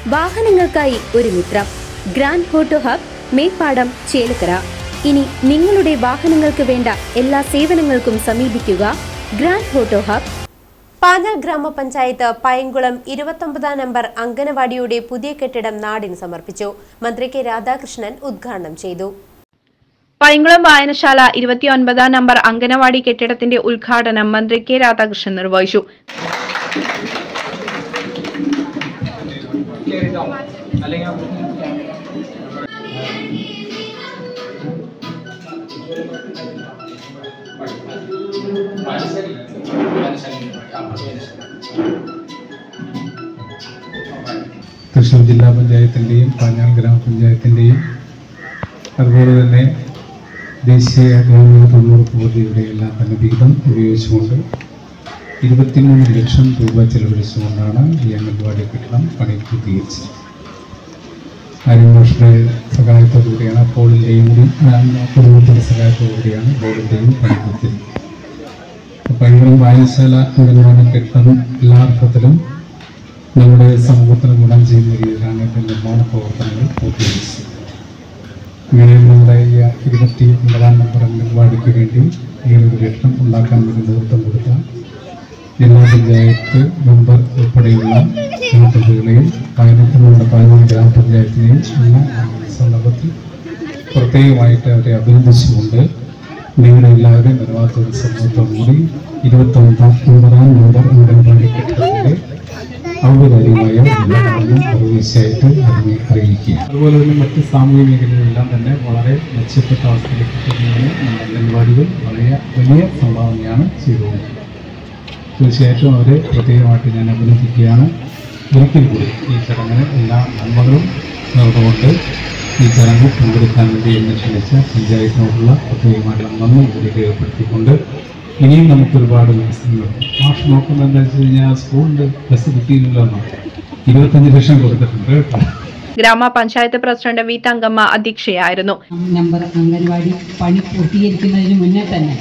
വാഹനങ്ങൾക്കായി ഒരു മിത്രം grand photo hub Meppadam Chelakkara ഇനി നിങ്ങളുടെ വാഹനങ്ങൾക്ക് വേണ്ട എല്ലാ സേവനങ്ങൾക്കും സമീപിക്കുക ഗ്രാൻഡ് ഫോട്ടോ ഹബ് പാഞ്ഞാൽ ഗ്രാമപഞ്ചായത്ത് പയങ്കുളം ഇരുപത്തൊമ്പതാം നമ്പർ അങ്കനവാടിയുടെ പുതിയ കെട്ടിടം നാടിന് സമർപ്പിച്ചു മന്ത്രി കെ രാധാകൃഷ്ണൻ ഉദ്ഘാടനം ചെയ്തു പൈങ്കുളം വായനശാല ഇരുപത്തിയൊൻപതാം നമ്പർ അംഗനവാടി കെട്ടിടത്തിന്റെ ഉദ്ഘാടനം മന്ത്രി കെ രാധാകൃഷ്ണൻ നിർവഹിച്ചു തൃശ്ശൂർ ജില്ലാ പഞ്ചായത്തിൻ്റെയും പാഞ്ഞാൾ ഗ്രാമപഞ്ചായത്തിൻ്റെയും അതുപോലെ തന്നെ ദേശീയ ഗവൺമെൻറ് തൊഴിലുറപ്പ് പദ്ധതിയുടെ എല്ലാം തന്നെ വിഹിതം ഉപയോഗിച്ചുകൊണ്ട് ഇരുപത്തിമൂന്ന് ലക്ഷം രൂപ ചെലവഴിച്ചുകൊണ്ടാണ് ഈ അംഗൻവാടി കെട്ടിടം പണി പൂർത്തീകരിച്ചത് ആര്യമാഷയുടെ സഹായത്തോടുകൂടിയാണ് പോളിൻ്റെയും കൂടി കുടുംബത്തിൻ്റെ സഹായത്തോടുകൂടിയാണ് ബോർഡിൻ്റെയും പണി പൂർത്തീകരിക്കുന്നത് പൈതൃകം വായനശാല അംഗൻവാടി കെട്ടിടം എല്ലാ അർത്ഥത്തിലും നമ്മുടെ സമൂഹത്തിന് ഗുണം ചെയ്യുന്ന രീതിയിലാണ് ഇതിൻ്റെ നിർമ്മാണ പ്രവർത്തനങ്ങൾ പൂർത്തീകരിച്ചത് ഇങ്ങനെ നമ്മുടെ ഈ ഇരുപത്തി ഒമ്പതാം നമ്പർ അംഗൻവാടിക്ക് വേണ്ടി ഈ ഒരു കെട്ടിടം ഉണ്ടാക്കാൻ വേണ്ടി നേതൃത്വം കൊടുത്ത ജില്ലാ പഞ്ചായത്ത് മെമ്പർ ഉൾപ്പെടെയുള്ള ജനപ്രതിനിധികളെയും പതിനെട്ട് നമ്മുടെ പതിനൊന്ന് ഗ്രാമപഞ്ചായത്തിനെയും എന്ന സന്ദർഭത്തിൽ പ്രത്യേകമായിട്ട് അവരെ അഭിനന്ദിച്ചുകൊണ്ട് നിങ്ങളുടെ എല്ലാവരും വരവാത്തൊരു സമൂഹത്തോടു കൂടി ഇരുപത്തി ഒമ്പതാം ഒമ്പതാം നമ്പർ അംഗൻവാടി കെട്ടിടത്തിന്റെ ഔപചാരികമായ ഉദ്ഘാടനം നിർവഹിച്ചായിട്ട് അതിനെ അറിയിക്കുക അതുപോലെ തന്നെ മറ്റ് സാമൂഹിക മേഖലകളിലെല്ലാം തന്നെ വളരെ മെച്ചപ്പെട്ട അവസ്ഥയിലേക്ക് എത്തുന്നതിന് നമ്മുടെ അംഗൻവാടികൾ വളരെ വലിയ സംഭാവനയാണ് ചെയ്തുകൊണ്ടിരിക്കുന്നത് തീർച്ചയായിട്ടും അവരെ പ്രത്യേകമായിട്ട് ഞാൻ അഭിനന്ദിക്കുകയാണ് ഒരിക്കൽ കൂടി ഈ ചടങ്ങിന് എല്ലാ നന്മകളും നേർന്നുകൊണ്ട് ഈ ചടങ്ങിൽ പങ്കെടുക്കാൻ വേണ്ടി എന്നെ ക്ഷണിച്ച പഞ്ചായത്തിനോടുള്ള പ്രത്യേകമായിട്ടുള്ള നന്ദി കൂടി രേഖപ്പെടുത്തിക്കൊണ്ട് ഇനിയും നമുക്ക് ഒരുപാട് ദിവസങ്ങളുണ്ട് മാഷ് നോക്കുന്നത് എന്താ വെച്ച് കഴിഞ്ഞാൽ സ്കൂളിൽ ബസ് കിട്ടിയില്ലല്ലോ എന്നോ ഇരുപത്തഞ്ച് ലക്ഷം കൊടുത്തിട്ടുണ്ട് കേട്ടോ ഗ്രാമപഞ്ചായത്ത് പ്രസിഡന്റ് വി തങ്കമ്മ അധ്യക്ഷയായിരുന്നു നമ്പർ അംഗൻവാടി പണി പൂർത്തീകരിക്കുന്നതിന് മുന്നേ തന്നെ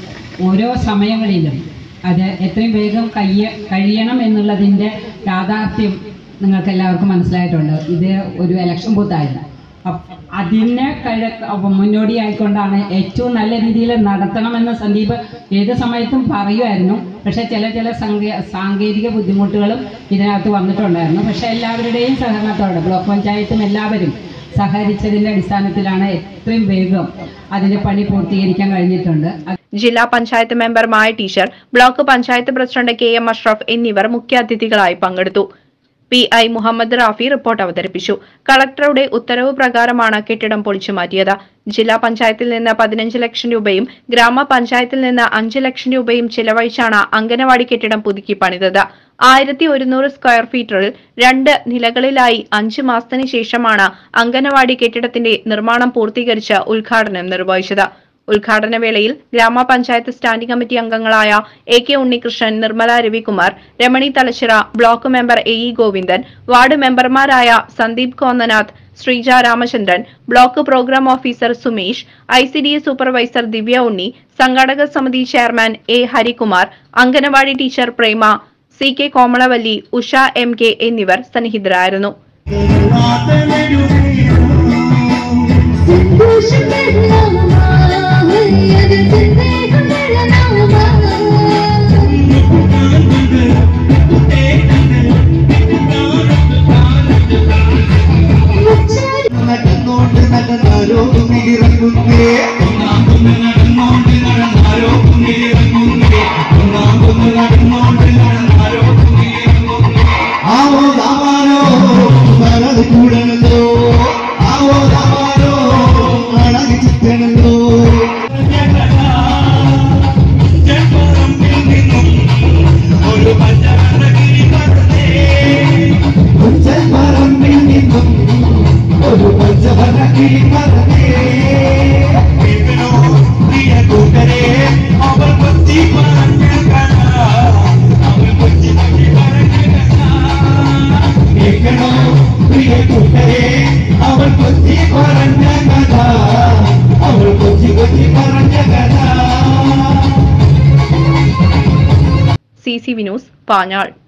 ഓരോ സമയങ്ങളിലും അത് എത്രയും വേഗം കഴിയ കഴിയണം എന്നുള്ളതിൻ്റെ യാഥാർത്ഥ്യം നിങ്ങൾക്ക് എല്ലാവർക്കും മനസ്സിലായിട്ടുണ്ട് ഇത് ഒരു ഇലക്ഷൻ ബൂത്തായിരുന്നു അപ്പ- അതിന് കഴ അപ്പൊ മുന്നോടിയായിക്കൊണ്ടാണ് ഏറ്റവും നല്ല രീതിയിൽ നടത്തണമെന്ന് സന്ദീപ് ഏത് സമയത്തും പറയുമായിരുന്നു പക്ഷേ ചില ചില സാങ്കേ- സാങ്കേതിക ബുദ്ധിമുട്ടുകളും ഇതിനകത്ത് വന്നിട്ടുണ്ടായിരുന്നു പക്ഷേ എല്ലാവരുടെയും സഹകരണത്തോടെ ബ്ലോക്ക് പഞ്ചായത്തും എല്ലാവരും സഹകരിച്ചതിൻ്റെ അടിസ്ഥാനത്തിലാണ് എത്രയും വേഗം അതിൻ്റെ പണി പൂർത്തീകരിക്കാൻ കഴിഞ്ഞിട്ടുണ്ട് അത് ജില്ലാ പഞ്ചായത്ത് മെമ്പർമായ teacher block panchayat president K M Ashraf എന്നിവർ മുഖ്യാതിഥികളായി പങ്കെടുത്തു P I Muhammad Rafi report അവതരിപ്പിച്ചു കളക്ടറുടെ ഉത്തരവ് പ്രകാരമാണ് കെട്ടിടം പൊളിച്ചു മാറ്റിയത് ജില്ലാ പഞ്ചായത്തിൽ നിന്ന് പതിനഞ്ച് ലക്ഷം രൂപയും ഗ്രാമപഞ്ചായത്തിൽ നിന്ന് അഞ്ച് ലക്ഷം രൂപയും ചിലവഴിച്ചാണ് അംഗനവാടി കെട്ടിടം പുതുക്കി പണിതത് ആയിരത്തി ഒരുന്നൂറ് സ്ക്വയർ ഫീറ്ററിൽ രണ്ട് നിലകളിലായി അഞ്ച് മാസത്തിന് ശേഷമാണ് അംഗനവാടി കെട്ടിടത്തിന്റെ നിർമ്മാണം പൂർത്തീകരിച്ച് ഉദ്ഘാടനം നിർവഹിച്ചത് ഉദ്ഘാടന വേളയിൽ ഗ്രാമപഞ്ചായത്ത് സ്റ്റാൻഡിംഗ് കമ്മിറ്റി അംഗങ്ങളായ A K Unnikrishnan Nirmala Ravikumar Ramani Thalachira block member A E Govindan ward മെമ്പർമാരായ Sandeep Konnanath Sreeja Ramachandran block programme officer Sumesh I C D S supervisor Divya Unni സംഘാടക സമിതി chairman A Harikumar anganwadi teacher Prema C K Komalavalli Usha M K എന്നിവർ സന്നിഹിതരായിരുന്നു നടന്നോണ്ട് നടന്നാരോ കുന്നിലിറങ്ങുന്നേ നടന്നോണ്ട് നടന്നാരോ കുന്നിലിറങ്ങുന്നേ ഒന്നാമൊന്ന് നടന്നോണ്ട് നടന്നാരോ കുന്നിലിറങ്ങുന്നേ ആവോ ദാമാരോ നടന്ന് കൂടണല്ലോ ആവോ ദാമാരോ നടന്ന് ചിത്തണല്ലോ ഒരു പഞ്ചാരകിരി പറഞ്ഞേ പഞ്ചമരമ്പിൽ നിന്നും ഒരു പഞ്ചമരകിരി പറഞ്ഞേ കേൾക്കണോ പ്രിയ കൂട്ടരെ അവൾ കൊച്ചി പറഞ്ഞ കഥ അവൾ കൊച്ചി കൊച്ചി പറഞ്ഞ കഥ കേൾക്കണോ പ്രിയ കൂട്ടരെ അവൾ കൊച്ചി പറഞ്ഞ കഥ അവൾ കൊച്ചി കൊച്ചി പറഞ്ഞ കഥ C C V news Panjal